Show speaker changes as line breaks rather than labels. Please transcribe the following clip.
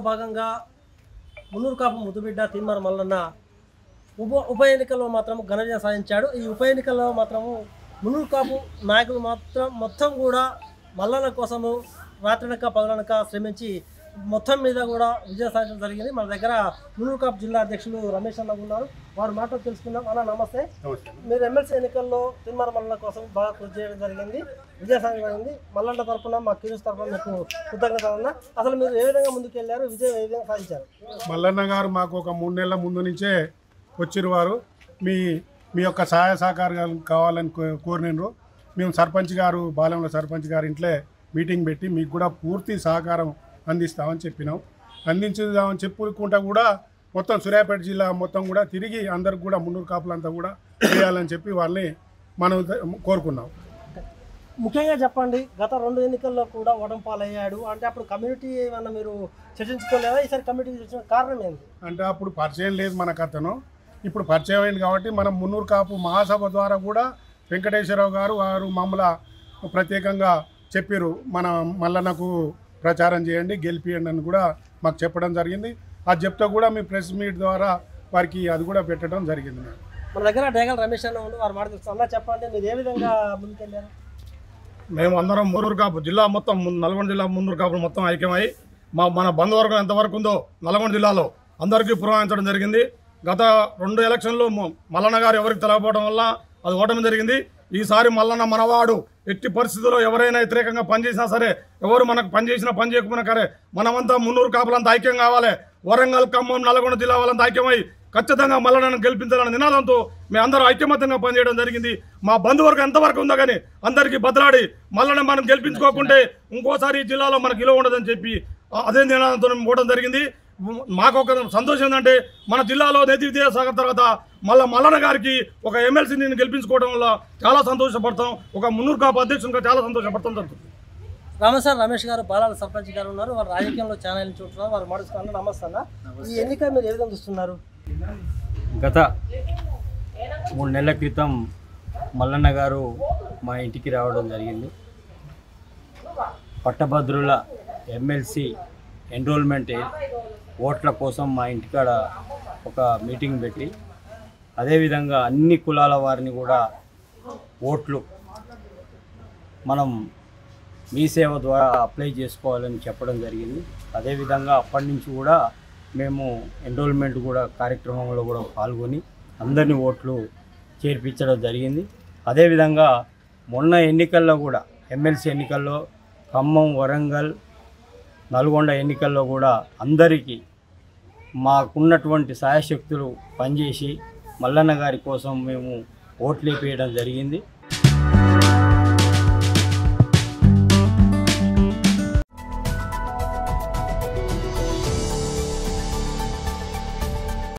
భాగంగా మున్నూరు కాపు ముద్దుబిడ్డ తిమ్మర మల్లన్న ఉప ఉప ఎన్నికల్లో మాత్రం ఘన విజయం సాధించాడు ఈ ఉప ఎన్నికల్లో మాత్రము మున్నూరు కాపు నాయకులు మాత్రం మొత్తం కూడా మల్లన్న కోసము రాత్రనక పగలనక శ్రమించి మొత్తం మీద కూడా విజయం సాధించడం జరిగింది మన దగ్గర మున్నూరు కాపు జిల్లా అధ్యక్షులు రమేష్ అన్న ఉన్నారు వారి మాటలు తెలుసుకుందాం అన్న నమస్తే మీరు ఎమ్మెల్సీ ఎన్నికల్లో తిమ్మర మల్లన్న కోసం బాగా కృషి చేయడం జరిగింది విజయ సాధన జరిగింది మల్లన్న తరఫున మా కిరీస్ తరఫున మీకు కృతజ్ఞత అన్న అసలు మీరు ఏ విధంగా ముందుకు వెళ్ళారు విజయం ఏ విధంగా సాధించారు
మల్లన్న గారు మాకు ఒక మూడు నెలల ముందు నుంచే వచ్చిన వారు మీ మీ యొక్క సహాయ సహకారాలు కావాలని కో- కోరినారు మేము సర్పంచ్ గారు బాలెంల సర్పంచ్ గారి ఇంట్లో మీటింగ్ పెట్టి మీకు కూడా పూర్తి సహకారం అందిస్తామని చెప్పినాం అందించుదామని చెప్పుకుంటా కూడా మొత్తం సూర్యాపేట జిల్లా మొత్తం కూడా తిరిగి అందరికి కూడా మున్నూరు కాపులంతా కూడా చేయాలని చెప్పి వాళ్ళని మనం కోరుకున్నాం
ముఖ్యంగా చెప్పండి గత రెండు ఎన్నికల్లో కూడా ఓటమి పాలయ్యాడు అంటే అప్పుడు కమ్యూనిటీ ఏమన్నా మీరు చర్చించుకోలేదా ఈసారి కమ్యూనిటీ చర్చించిన కారణం ఏంది
అంటే అప్పుడు పరిచయం లేదు మనకు అతను ఇప్పుడు పరిచయం అయింది కాబట్టి మనం మున్నూరు కాపు మహాసభ ద్వారా కూడా వెంకటేశ్వరరావు గారు వారు మమ్మల్ని ప్రత్యేకంగా చెప్పారు మన మల్లన్నకు ప్రచారం చేయండి గెలిపియండి అని కూడా మాకు చెప్పడం జరిగింది అది చెప్తే కూడా మీ ప్రెస్ మీట్ ద్వారా వారికి అది కూడా పెట్టడం జరిగింది మేడం
మన దగ్గర డేగల్ రమేష్ అన్న ఉండి వారు మాట్లాడుతున్నారు అన్న చెప్పండి మీరు ఏ విధంగా ముందుకెళ్ళారు
మేము అందరం మున్నూరు కాపు జిల్లా మొత్తం ము- నల్గొండ జిల్లా మున్నూరు కాపులు మొత్తం ఐక్యమై మా మన బంధువర్గం ఎంతవరకు ఉందో నల్గొండ జిల్లాలో అందరికీ పురమాయించడం జరిగింది గత రెండు ఎలక్షన్లు ము- మల్లన్న గారు ఎవరికి తెలవకపోవడం వల్ల అది ఓటమి జరిగింది ఈసారి మల్లన్న మనవాడు ఎట్టి పరిస్థితుల్లో ఎవరైనా వ్యతిరేకంగా పనిచేసినా సరే ఎవరు మనకు పనిచేసినా పని చేయకపోయినా సరే మనమంతా మున్నూరు కాపులంతా ఐక్యం కావాలి వరంగల్ ఖమ్మం నల్గొండ జిల్లా వాళ్ళంతా ఐక్యమై ఖచ్చితంగా మల్లన్నను గెలిపించాలనే నినాదంతో మేము అందరూ ఐక్యమత్యంగా పనిచేయడం జరిగింది మా బంధువర్గం ఎంతవరకు ఉందో కానీ అందరికీ బదలాడి మల్లన్న మనం గెలిపించుకోకుంటే ఇంకోసారి ఈ జిల్లాలో మనకి ఇలో ఉండదని చెప్పి ఆ- అదే నినాదంతో మేము పోవడం జరిగింది మ్- మాకు ఒక సంతోషం ఏంటంటే మన జిల్లాలో నేతి విద్యాసాగర్ తర్వాత మళ్ళా మల్లన్న గారికి ఒక ఎమ్మెల్సీ నేను గెలిపించుకోవడం వల్ల చాలా సంతోషపడతాం ఒక మున్నూరు కాపు అధ్యక్షునిగా చాలా సంతోషపడతాం జరుగుతుంది
రామసార్ రమేష్ గారు బాలాల సర్పంచ్ గారు ఉన్నారు వారు రాజకీయంలో ఛానల్ చూస్తున్నారు వారు మాట్లాడుతున్నారు నమస్తే అన్న ఈ ఎన్నిక మీరు ఏ విధంగా చూస్తున్నారు
గత మూడు నెలల క్రితం మల్లన్న గారు మా ఇంటికి రావడం జరిగింది పట్టభద్రుల ఎమ్మెల్సీ ఎన్రోల్మెంట్ ఓట్ల కోసం మా ఇంటికాడ ఒక మీటింగ్ పెట్టి అదేవిధంగా అన్ని కులాల వారిని కూడా ఓట్లు మనం మీ సేవ ద్వారా అప్లై చేసుకోవాలని చెప్పడం జరిగింది అదేవిధంగా అప్పటి నుంచి కూడా మేము ఎన్రోల్మెంట్ కూడా కార్యక్రమంలో కూడా పాల్గొని అందరినీ ఓట్లు చేర్పించడం జరిగింది అదేవిధంగా మొన్న ఎన్నికల్లో కూడా ఎమ్మెల్సీ ఎన్నికల్లో ఖమ్మం వరంగల్ నల్గొండ ఎన్నికల్లో కూడా అందరికీ మాకున్నటువంటి సాయశక్తులు పనిచేసి మల్లన్న గారి కోసం మేము ఓట్లు వేయడం జరిగింది